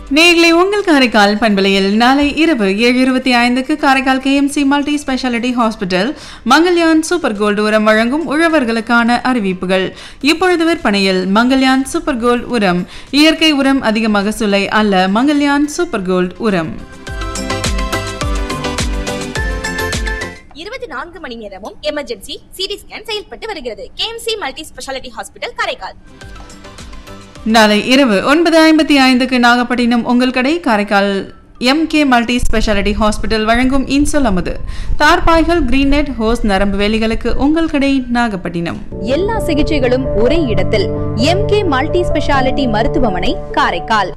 நேர்களை உங்கள் காரைக்கால் பண்பலையில் நாளை இரவு ஏழு இருபத்தி ஐந்துக்கு Karaikal KMC multi speciality hospital Mangalyaan super gold உரம் வழங்கும் உழவர்களுக்கான அறிவிப்புகள் இப்பொழுது விற்பனையில் மங்கல்யான் சூப்பர் கோல்டு உரம் இயற்கை உரம் அதிக மகசூலை அல்ல மங்கல்யான் சூப்பர் கோல்டு உரம் இருபத்தி நான்கு மணி நேரமும் எமர்ஜென்சி சிடி ஸ்கேன் செயல்பட்டு வருகிறது KMC multi speciality hospital Karaikal நாளை இரவு ஒன்பது ஐம்பத்தி ஐந்துக்கு நாகப்பட்டினம் உங்கள் கடை Karaikal MK multi speciality hospital வழங்கும் இன்சொல் அமுது தார்பாய்கள் கிரீன் நெட் ஹோஸ் நரம்பு வேலிகளுக்கு உங்கள் கடை நாகப்பட்டினம் எல்லா சிகிச்சைகளும் ஒரே இடத்தில் எம்கே மல்டி ஸ்பெஷாலிட்டி மருத்துவமனை காரைக்கால்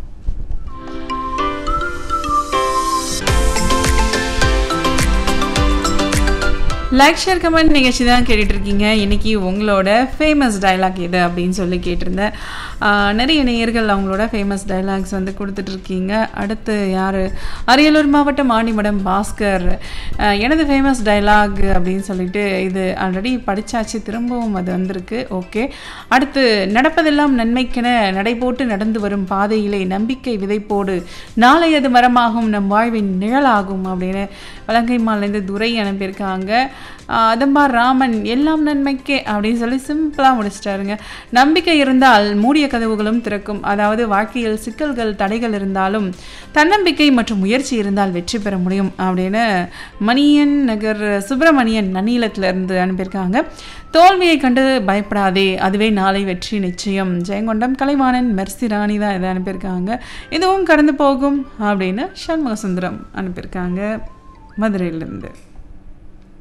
லைக் ஷேர் கமெண்ட் நிகழ்ச்சி தான் கேட்டுட்டு இருக்கீங்க இன்னைக்கு உங்களோட ஃபேமஸ் டயலாக் எது அப்படின்னு சொல்லி கேட்டிருந்தேன் ஆஹ் நிறைய நேயர்கள் அவங்களோட ஃபேமஸ் டயலாக்ஸ் வந்து கொடுத்துட்டு இருக்கீங்க அடுத்து யார் அரியலூர் மாவட்டம் ஆணிமடம் பாஸ்கர் ஆஹ் எனது ஃபேமஸ் டயலாக் அப்படின்னு சொல்லிட்டு இது ஆல்ரெடி படிச்சாச்சு திரும்பவும் அது வந்திருக்கு ஓகே அடுத்து நடப்பதெல்லாம் நன்மைக்கென நடை போட்டு நடந்து வரும் பாதையிலே நம்பிக்கை விதைப்போடு நாளை அது மரமாகும் நம் வாழ்வின் நிழலாகும் அப்படின்னு வலங்கைமாலேருந்து துரை அனுப்பியிருக்காங்க ஆஹ் அதம்பா ராமன் எல்லாம் நன்மைக்கே அப்படின்னு சொல்லி சிம்பிளாக முடிச்சிட்டாருங்க நம்பிக்கை இருந்தால் மூடிய கதவுகளும் திறக்கும் அதாவது வாழ்க்கையில் சிக்கல்கள் தடைகள் இருந்தாலும் தன்னம்பிக்கை மற்றும் முயற்சி இருந்தால் வெற்றி பெற முடியும் அப்படின்னு மணியன் நகர் சுப்பிரமணியன் நன்னீளத்துல இருந்து அனுப்பியிருக்காங்க தோல்வியை கண்டு பயப்படாதே அதுவே நாளை வெற்றி நிச்சயம் ஜெயங்கொண்டம் கலைவாணன் மெர்சி ராணி தான் இதை அனுப்பியிருக்காங்க இதுவும் கடந்து போகும் அப்படின்னு சண்முக சுந்தரம் அனுப்பியிருக்காங்க மதுரையிலிருந்து